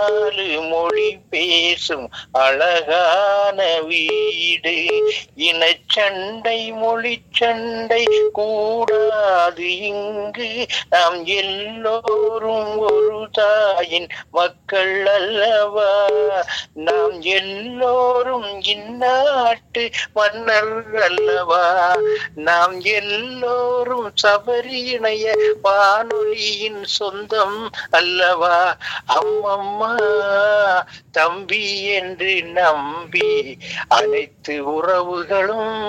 நாலு மொழி பேசும் அழகான வீடு இனச்சண்டை மொழி சண்டை கூடாது இங்கு நாம் எல்லோரும் ஒரு தாயின் மக்கள் அல்லவா நாம் எல்லோரும் இந்நாட்டு மன்னர் அல்லவா நாம் எல்லோரும் சபரி இணைய வானொலியின் சொந்தம் அல்லவா அம்மம்மா தம்பி என்று நம்பி அனைத்து உறவுகளும்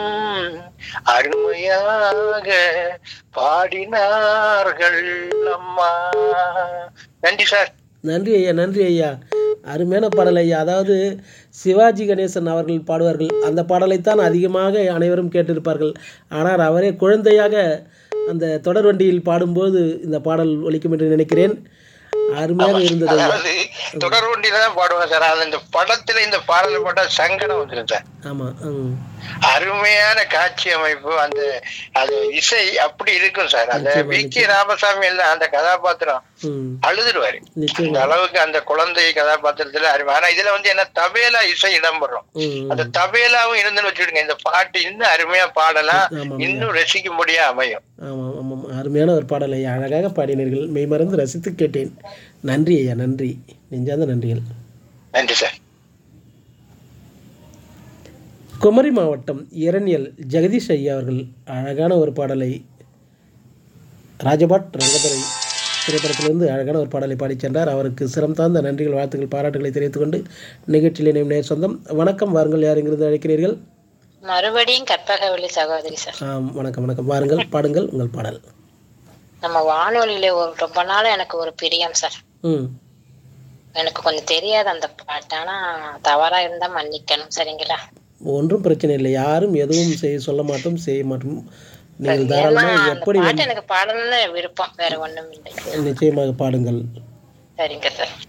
அருமையாக பாடினார்கள் அம்மா நன்றி சார் நன்றி ஐயா நன்றி ஐயா அருமையான பாடல் ஐயா அதாவது சிவாஜி கணேசன் அவர்கள் பாடுவார்கள் அந்த பாடலைத்தான் அதிகமாக அனைவரும் கேட்டிருப்பார்கள் ஆனால் அவரே குழந்தையாக அந்த தொடர் வண்டியில் பாடும்போது இந்த பாடல் ஒலிக்கும் என்று நினைக்கிறேன் அருமையாக இருந்தது ஐயா அதாவது தொடர் வண்டியில தான் பாடுவேன் சார் அது இந்த படத்துல இந்த பாடல் போட்டா சங்கடம் வந்துடும் சார் ஆமாம் ம் அருமையான காட்சி அமைப்பு அந்த அது இசை அப்படி இருக்கும் சார் அந்த நிச்சயமா, வி கே ராமசாமி எல்லாம் அந்த கதாபாத்திரம் ம் அழுதுருவாரு நிச்சயமா. அந்த அளவுக்கு அந்த குழந்தை கதாபாத்திரத்துல அருமை ஆனா இதுல வந்து என்ன தபேலா இசை இடம்பெறும் ம் அந்த தபேலாவும் இருந்துன்னு வச்சுடுங்க இந்த பாட்டு இன்னும் அருமையா பாடலாம் ஆமாம் இன்னும் ரசிக்கும்படியா அமையும் ஆமாம் ஆமாம் அருமையான ஒரு பாடல் ஐயா அழகாக பாடினீர்கள் மெய்மறந்து ரசித்து கேட்டேன் நன்றி ஐயா நன்றி நெஞ்சார்ந்த நன்றிகள் நன்றி சார் குமரி மாவட்டம் இரணியல் ஜெகதீஷ் ஐயா அவர்கள் அழகான ஒரு பாடலை ராஜபாட் ரங்கதுரை திரைப்படத்திலிருந்து அழகான ஒரு பாடலை பாடிச் சென்றார் அவருக்கு சிரம் தாழ்ந்த நன்றிகள் வாழ்த்துக்கள் பாராட்டுகளை தெரிவித்துக் கொண்டு நிகழ்ச்சியில் இணையும் நேர் சொந்தம் வணக்கம் வாருங்கள் யார் எங்கிருந்து அழைக்கிறீர்கள் மறுபடியும் கற்பகவள்ளி சகோதரி சார் ஆம் வணக்கம் வணக்கம் வாருங்கள் பாடுங்கள் உங்கள் பாடல் நம்ம வானொலியில ஒரு ரொம்ப நாள் எனக்கு ஒரு பிரியம் சார் ம் எனக்கு கொஞ்சம் தெரியாது அந்த பாட்டு ஆனா தவறா இருந்தா மன்னிக்கணும் சரிங்களா ஒன்றும் பிரச்சனை இல்லை யாரும் எதுவும் செய்ய சொல்ல மாட்டோம் செய்ய மாட்டோம் நீங்கள் ஏன்னா தாராளமாக அந்த எப்படி பாட்டு எனக்கு பாடணும்னு விருப்பம் வேற ஒண்ணும் இல்லை நிச்சயமாக பாடுங்கள் சரிங்க சார்